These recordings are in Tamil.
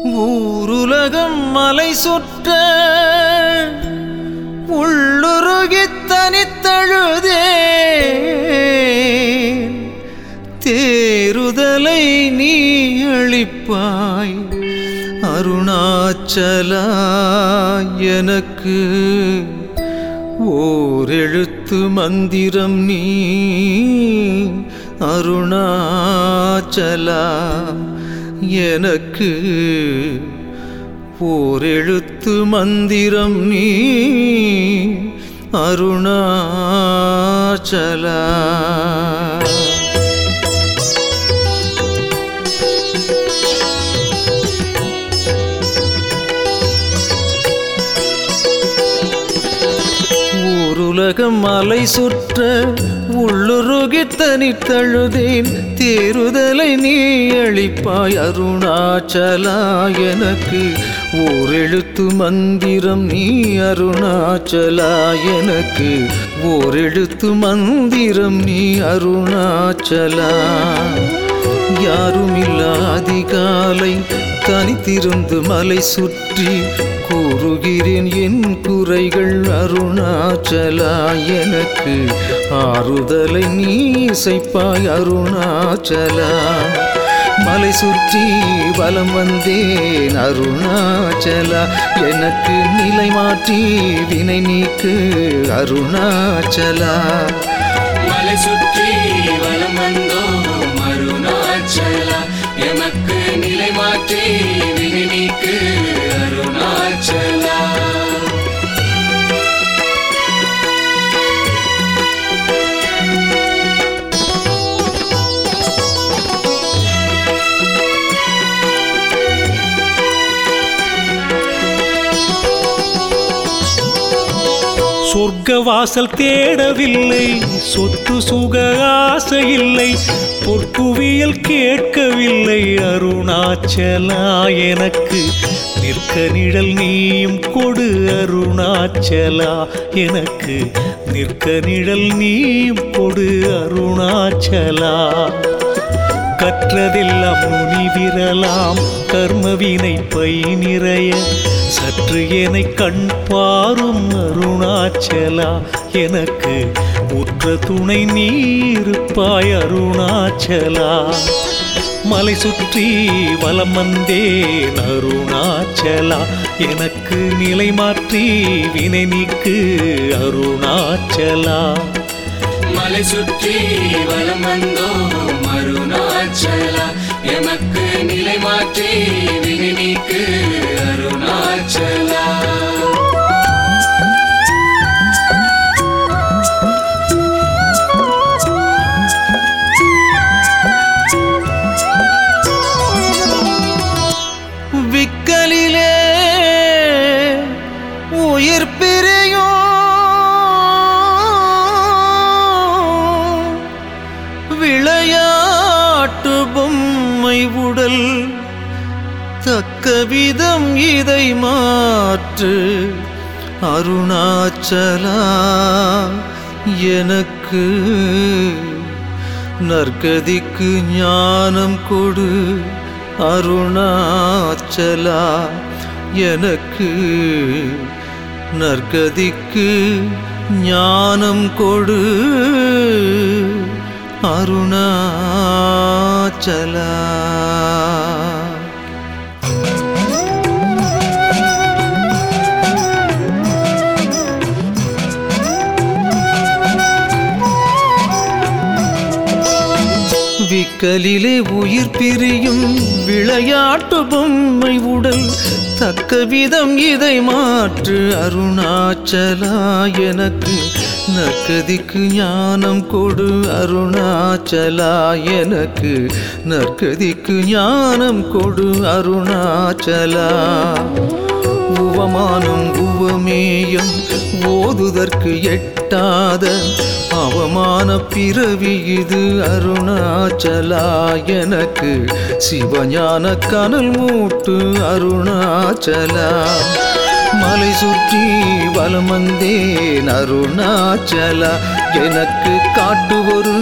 ஊருலகம் மலை சுற்ற உள்ளுருகித் தனித்தழுதே தேறுதலை நீ அளிப்பாய் அருணாச்சலா எனக்கு ஓர் எழுத்து மந்திரம் நீ அருணாச்சலா எனக்கு ஓர் எழுத்து மந்திரம் நீ அருணாச்சலா ஊருலகம் மலை சுற்ற உள்ளுருகி தனித்தழுதேன் தேறுதலை நீ அளிப்பாய் அருணாச்சலா எனக்கு ஓர் எழுத்து மந்திரம் நீ அருணாச்சலா எனக்கு ஓர் எழுத்து மந்திரம் நீ அருணாச்சலா யாருமில்லா அதிகாலை தனித்திருந்து மலை சுற்றி கூறுகிறேன் என் குறைகள் அருணாச்சலா எனக்கு ஆறுதலை நீ இசைப்பாய் அருணாச்சலா மலை சுற்றி வலம் வந்தேன் அருணாச்சலா எனக்கு நிலை மாற்றி வினை நீக்கு அருணாச்சலா மலை சுற்றி வலம் வந்தோம் அருணாச்சலா எமக்கு நிலை மாற்றி வினை நீக்கு அருணாச்சலா சொர்க்க வாசல் தேடவில்லை சொத்து சுக ஆசை இல்லை பொற்குவியல் கேட்கவில்லை அருணாச்சலா எனக்கு நிற்க நிழல் நீயும் கொடு அருணாச்சலா எனக்கு நிற்க நிழல் நீயும் கொடு அருணாச்சலா கற்றதெல்லாம் நுனி விரலாம் கர்மவினை பை நிறைய சற்று என்னை கண் பாரும் அருணாச்சலா எனக்கு உற்ற துணை நீருப்பாய் அருணாச்சலா மலை சுற்றி வலம் வந்தேன் அருணாச்சலா எனக்கு நிலை மாற்றி வினை நீக்கு அருணாச்சலா மலை சுற்றி வலம் வந்தோம் அருணாச்சலா எமக்கு நிலை மாற்றி வினை நீக்கு அருணாச்சலா விக்கலிலே உயிர் பிரியும் விளையாட்டு பொம்மை உடல் தக்க விதம் இதை மாற்று அருணாச்சலா எனக்கு நற்கதிக்கு ஞானம் கொடு அருணாச்சலா எனக்கு நற்கதிக்கு ஞானம் கொடு அருணாச்சலா விக்கலிலே உயிர் பிரியும் விளையாட்டு பொம்மை உடல் தக்க விதம் இதை மாற்று அருணாச்சலா எனக்கு நற்கதிக்கு ஞானம் கொடு அருணாச்சலா எனக்கு நற்கதிக்கு ஞானம் கொடு அருணாச்சலா உவமானம் உவமேயம் ஓதுதற்கு எட்டாத அவமான பிறவி இது அருணாச்சலா எனக்கு சிவஞான கனல் மூட்டு அருணாச்சலா மலை சுற்றி வலம் வந்தேன் அருணாச்சலா எனக்கு காட்டு ஒரு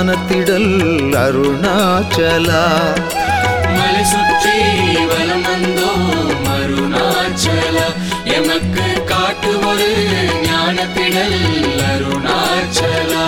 ஞானத்திடல் அருணாச்சலா மலை சுற்றி வலம் வந்தோம் அருணாச்சலா எமக்கு காட்டு ஒரு ஞானத்திடல் அருணாச்சலா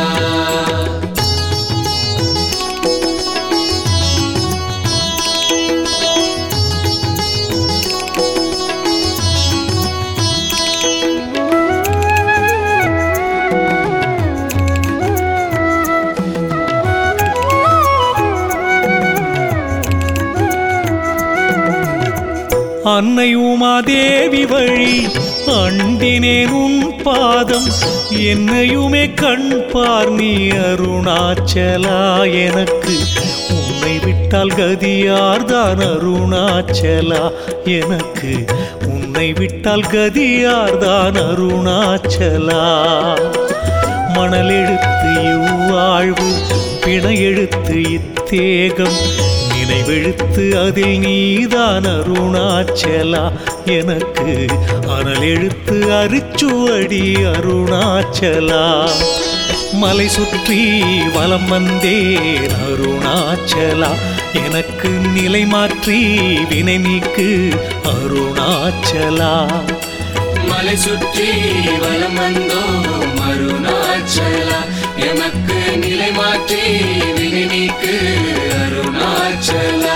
அன்னை உமாதேவி வழி அண்டினேன் உன் பாதம் என்னையுமே கண் பார் நீ அருணாச்சலா எனக்கு உன்னை விட்டால் கதியார்தான் அருணாச்சலா எனக்கு உன்னை விட்டால் கதியார்தான் அருணாச்சலா மணல் எழுத்து இவ்வாழ்வு பிண எழுத்து இத்தேகம் நினைவெழுத்து அதில் நீதான் அருணாச்சலா எனக்கு அனல் எழுத்து அரிச்சுவடி அருணாச்சலா மலை சுற்றி வலம் வந்தேன் அருணாச்சலா எனக்கு நிலை மாற்றி வினை நீக்கு அருணாச்சலா மலை சுற்றி வலம் வந்தோம் அருணாச்சலா எமக்கு நிலை மாற்றி வினை நீக்கு அருணாச்சலா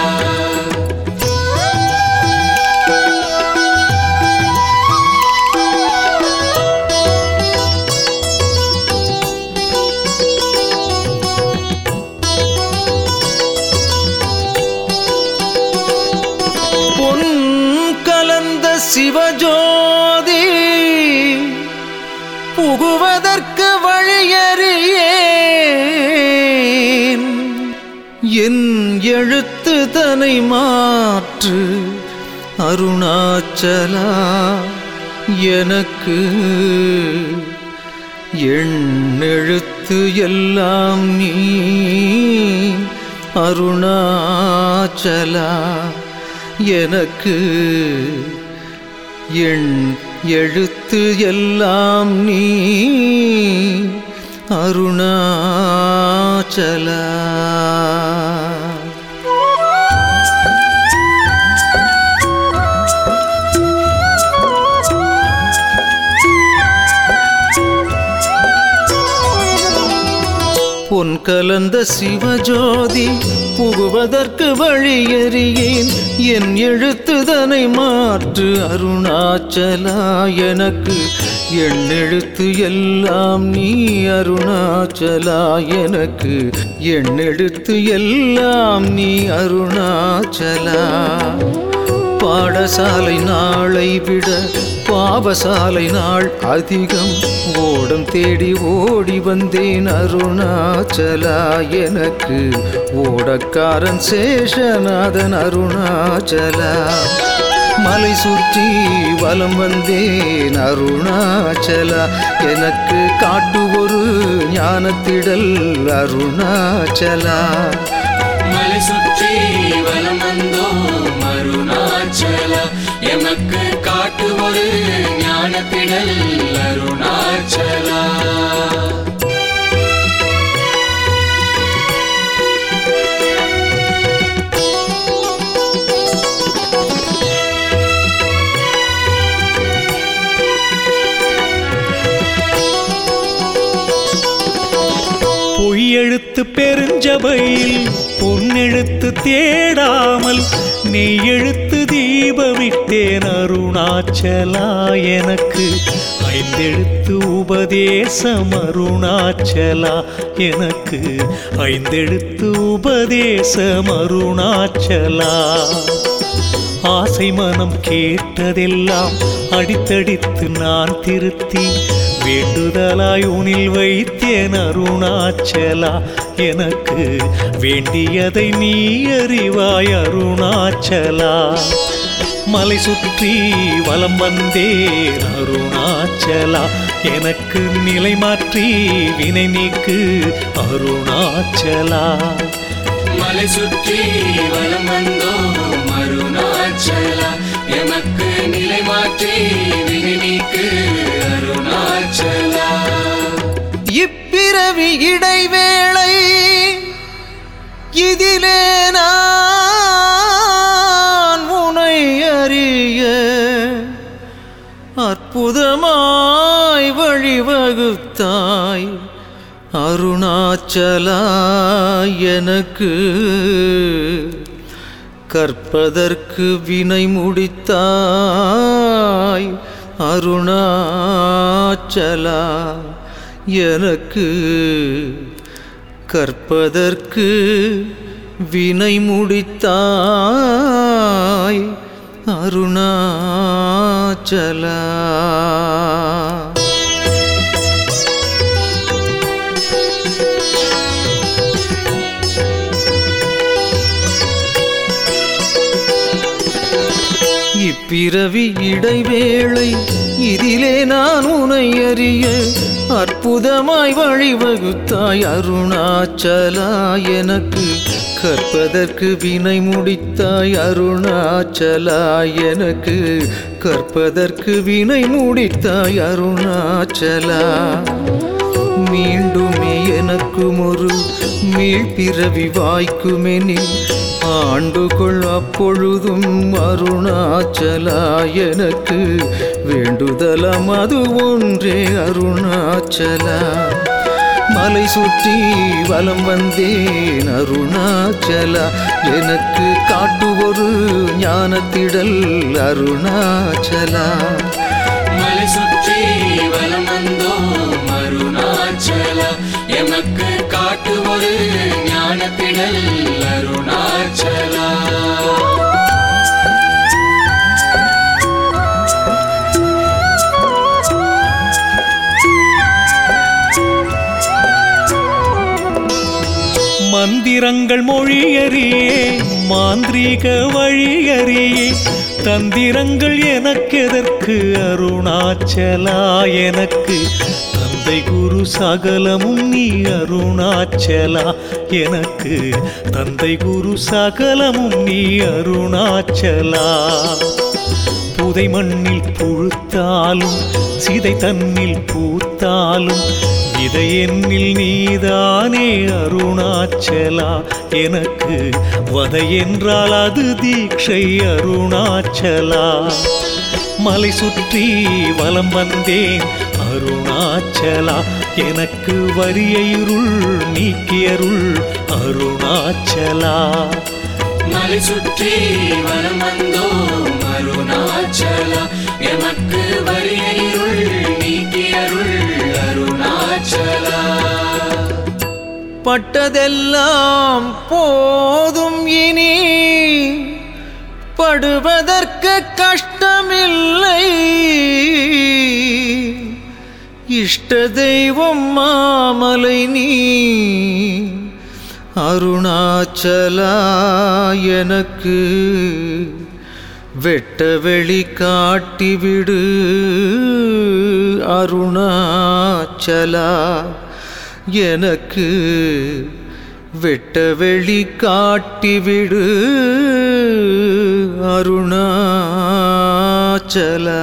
பொன் கலந்த சிவஜோதி புகுவதற்கு வழியறியேன் என் எழுத்து தனை மாற்று அருணாச்சலா எனக்கு எண்ணெழுத்து எல்லாம் நீ அருணாச்சலா எனக்கு எண் எழுத்து எல்லாம் நீ அருணாச்சலா பொன் கலந்த சிவஜோதி புகுவதற்கு வழியறியேன் என் எழுத்துதனை மாற்று அருணாச்சலா எனக்கு என் எழுத்து எல்லாம் நீ அருணாச்சலா எனக்கு என் எழுத்து எல்லாம் நீ அருணாச்சலா பாடசாலை நாளை விட பாவசாலை நாள் அதிகம் ஓடம் தேடி ஓடி வந்தேன் அருணாச்சலா எனக்கு ஓடக்காரன் சேஷநாதன் அருணாச்சலா மலை சுற்றி வலம் வந்தேன் அருணாச்சலா எனக்கு காட்டு ஒரு ஞானத்திடல் அருணாச்சலா மலை சுற்றி வலம் வந்தோம் அருணாச்சலா எமக்கு காட்டு ஒரு ஞானத்திடல் அருணாச்சலா பொய்யெழுத்து பெருஞ்சபையில் பொன்னெழுத்து தேடாமல் நெய்யெழுத்து தீபமிட்டேன் அருணாச்சலா எனக்கு ஐந்தெழுத்து உபதேசம் அருணாச்சலா எனக்கு ஐந்தெழுத்து உபதேசம் அருணாச்சலா ஆசை மனம் கேட்டதெல்லாம் அடித்தடித்து நான் திருத்தி வேண்டுதலாய் உனில் வைத்தேன் அருணாச்சலா எனக்கு வேண்டியதை நீ அறிவாய் அருணாச்சலா மலை சுற்றி வலம் வந்தேன் அருணாச்சலா எனக்கு நிலை மாற்றி வினை நீக்கு அருணாச்சலா மலை சுற்றி வலம் வந்தோம் அருணாச்சலா எமக்கு நிலை மாற்றி வினை நீக்கு அருணாச்சலா இப்பிறவி இடைவேளை இதிலே நான் உனை அறிய அருணாச்சலா எனக்கு கற்பதற்கு வினை முடித்தாய் அருணாச்சலா எனக்கு கற்பதற்கு வினை முடித்தாய் அருணாச்சலா இப்பிறவி இடைவேளை இதிலே நான் உனை அறிய அற்புதமாய் வழிவகுத்தாய் அருணாச்சலா எனக்கு கற்பதற்கு வினை முடித்தாய் அருணாச்சலா எனக்கு கற்பதற்கு வினை முடித்தாய் அருணாச்சலா மீண்டுமே எனக்கும் ஒரு மீள்பிறவி வாய்க்குமெனில் ஆண்டுகொள் அப்பொழுதும் அருணாச்சலா எனக்கு வேண்டுதலம் அது ஒன்றே அருணாச்சலா மலை சுற்றி வலம் வந்தேன் அருணாச்சலா எனக்கு காட்டு ஒரு ஞானத்திடல் அருணாச்சலா மலை சுற்றி வலம் வந்தோம் அருணாச்சலா எமக்கு காட்டு ஒரு ஞானத்திடல் அருணாச்சலா மந்திரங்கள் மொழியறியே மாந்திரீக வழியறியே தந்திரங்கள் எனக்கெதற்கு அருணாச்சலா எனக்கு தந்தை குரு சகலமும் நீ அருணாச்சலா எனக்கு தந்தை குரு சகலமும் நீ அருணாச்சலா புதை மண்ணில் புழுத்தாலும் சிதை தன்னில் பூத்தாலும் இதை என்னில் நீதானே அருணாச்சலா எனக்கு வதை என்றால் அது தீட்சை அருணாச்சலா மலை சுற்றி வலம் வந்தேன் அருணாச்சலா எனக்கு வரிய இருள் நீக்கியருள் அருணாச்சலா மலை சுற்றி வலம் வந்தோம் அருணாச்சலா எமக்கு வரிய இருள் நீக்கியருள் அருணாச்சலா பட்டதெல்லாம் போதும் இனி படுவதற்கு கஷ்டமில்லை இஷ்ட தெய்வம் மாமலை நீ அருணாச்சலா எனக்கு வெட்ட வெளி காட்டிவிடு அருணாச்சலா எனக்கு வெட்ட வெளி காட்டிவிடு அருணாச்சலா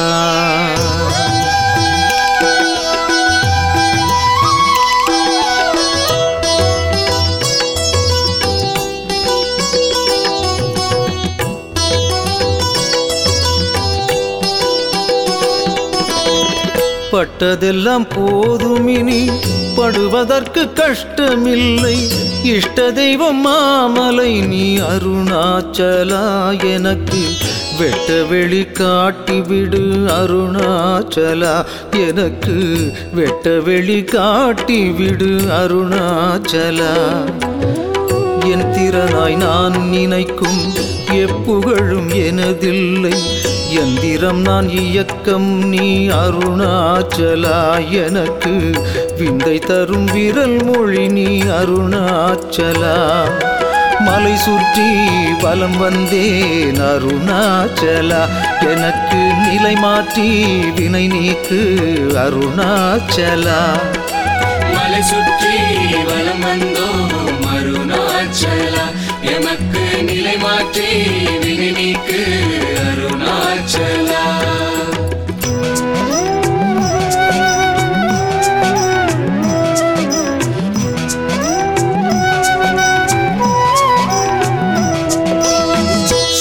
பட்டதெல்லாம் போதும் இனி படுவதற்கு கஷ்டமில்லை இஷ்ட தெய்வம் மாமலை நீ அருணாச்சலா எனக்கு வெட்ட வெளி காட்டிவிடு அருணாச்சலா எனக்கு வெட்ட வெளி காட்டிவிடு அருணாச்சலா என் திறனாய் நான் நினைக்கும் எப்புகழும் எனதில்லை எந்திரம் நான் இயக்கம் நீ அருணாச்சலா எனக்கு விந்தை தரும் விரல் மொழி நீ அருணாச்சலா மலை சுற்றி வலம் வந்தேன் அருணாச்சலா எனக்கு நிலை மாற்றி வினை நீக்கு அருணாச்சலா மலை சுற்றி வலம் வந்தோம் அருணாச்சலா எமக்கு நிலை மாற்றி வினை நீக்கு அருணாச்சலா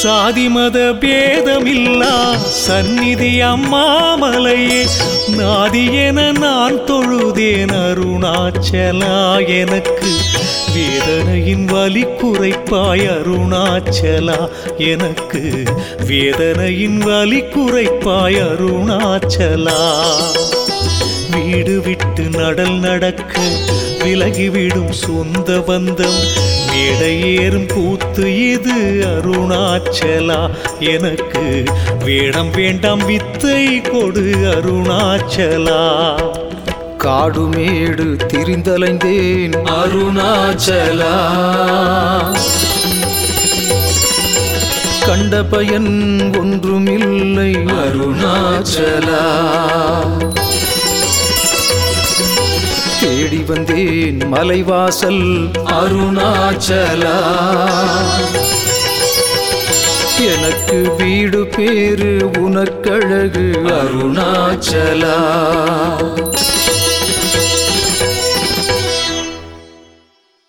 சாதி மத பேதமில்லா சந்நிதி அம்மாமலையே நாதி என நான் தொழுதேன் அருணாச்சலா எனக்கு வேதனையின் வலி குறைப்பாய் அருணாச்சலா எனக்கு வேதனையின் வலி குறைப்பாய் அருணாச்சலா வீடு விட்டு நடல் நடக்க விலகிவிடும் சொந்த பந்தம் மேடையேறும் கூத்து இது அருணாச்சலா எனக்கு வேடம் வேண்டாம் வித்தை கொடு அருணாச்சலா காடுமேடு திரிந்தலைந்தேன் அருணாச்சலா கண்ட பயன் ஒன்றுமில்லை அருணாச்சலா தேடி வந்தேன் மலைவாசல் அருணாச்சலா எனக்கு வீடு பேரு உனக்கழகு அருணாச்சலா